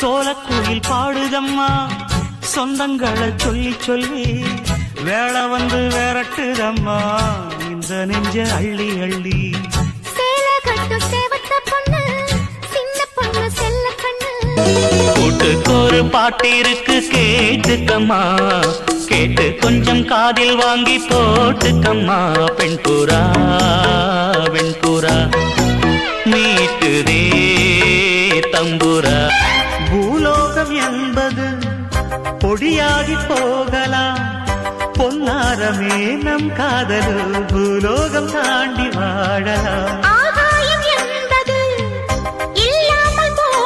சோலக்குயில் பாடுதம்மா சொந்தங்களை சொல்லி சொல்லி வேள வந்து விரட்டுதம்மா இந்த நெஞ்ச அள்ளி அள்ளி சேல கட்டு சேவத்த பொண்ணு சின்ன பொண்ணு செல்ல கண்ணு கூட்டுக்கு ஒரு பாட்டு இருக்கு கேட்டுக்கம்மா கேட்டு கொஞ்சம் காதில் வாங்கி போட்டுக்கம்மா பெண் புறா பெண் புறா மீட்டுதே தம்புரா பூலோகம் என்பது பொடியாகி போகலாம் பொன்னாரமே நம் காதலு பூலோகம் தாண்டி வாழலாம் ஆகாயம் என்பது இல்லாமல் போ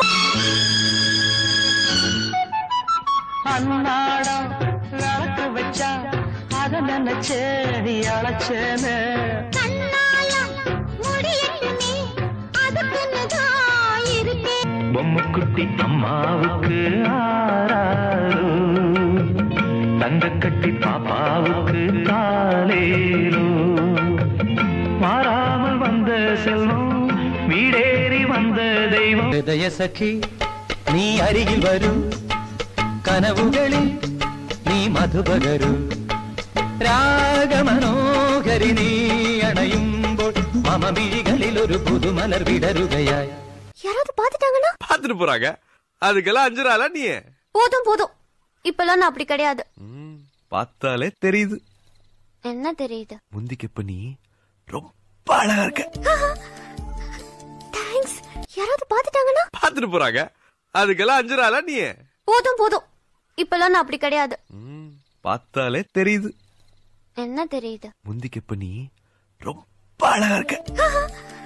அன்னாடம் விளக்கு வச்சா அத நினைச்சே நீ அழைச்சேன்னு கண்ணாலம் முடியட்டுமே அதுக்குன்னு தான் இருக்கேன் பொம்முக்குட்டி அம்மாவுக்கு ஆறாரோ தங்கக்கட்டி பாப்பாவுக்கு காலேலோ மாறாமல் வந்த செல்வம் வீடேறி வந்த தெய்வம் ഹൃദയ സഖി നീ അരികിൽ വരൂ കനവുകളിൽ നീ മധുപകരൂ രാഗമനോഹരി നീ അണയുമ്പോൾ മമമിഴികളിൽ ഒരു പുതുമലർ വിടരുകയായി யாராவது பாத்துட்டாங்கன்னா பாத்துட்டு போறாங்க அதுக்கெல்லாம் அஞ்சுறாளா நீ போதும் போதும் இப்பெல்லாம் நான் அப்படி கிடையாது ம், பார்த்தாலே தெரியுது என்ன தெரியுது முந்திக்கு இப்ப நீ ரொம்ப அழகா இருக்க தேங்க்ஸ் யாராவது பாத்துட்டாங்கன்னா பாத்துட்டு போறாங்க அதுக்கெல்லாம் அஞ்சுறாளா நீ போதும் போதும் இப்பெல்லாம் நான் அப்படி கிடையாது ம், பார்த்தாலே தெரியுது என்ன தெரியுது முந்திக்கு இப்ப நீ ரொம்ப அழகா இருக்க